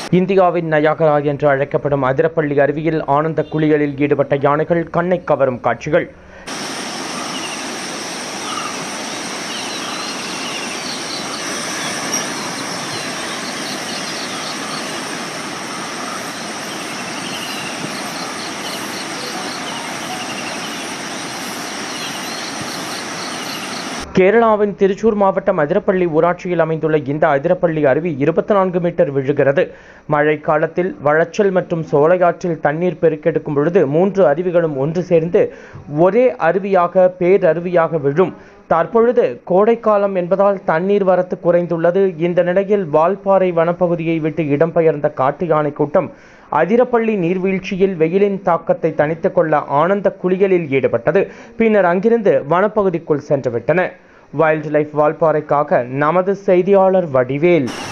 இந்தியாவின் நயாகரா என்று அழைக்கப்படும் அதிரப்பள்ளி அருவியில் ஆனந்த குளியலில் ஈடுபட்ட யானைகள் கண்ணை கவரும் காட்சிகள் கேரளாவின் திருச்சூர் மாவட்டம் அதிரப்பள்ளி ஊராட்சியில் அமைந்துள்ள இந்த அதிரப்பள்ளி அருவி இருபத்தி நான்கு மீட்டர் விழுகிறது மழை காலத்தில் வளச்சல் மற்றும் சோலையாற்றில் தண்ணீர் பெருக்கெடுக்கும் பொழுது மூன்று அருவிகளும் ஒன்று சேர்ந்து ஒரே அருவியாக பேரருவியாக விழும் தற்பொழுது கோடைக்காலம் என்பதால் தண்ணீர் வரத்து குறைந்துள்ளது இந்த நிலையில் வால்பாறை வனப்பகுதியை விட்டு இடம்பெயர்ந்த காட்டு யானை கூட்டம் அதிரப்பள்ளி நீர்வீழ்ச்சியில் வெயிலின் தாக்கத்தை தணித்துக் கொள்ள ஆனந்த குளியலில் ஈடுபட்டது பின்னர் அங்கிருந்து வனப்பகுதிக்குள் சென்றுவிட்டன வைல்ட் லைஃப் வால்பாறைக்காக நமது செய்தியாளர் வடிவேல்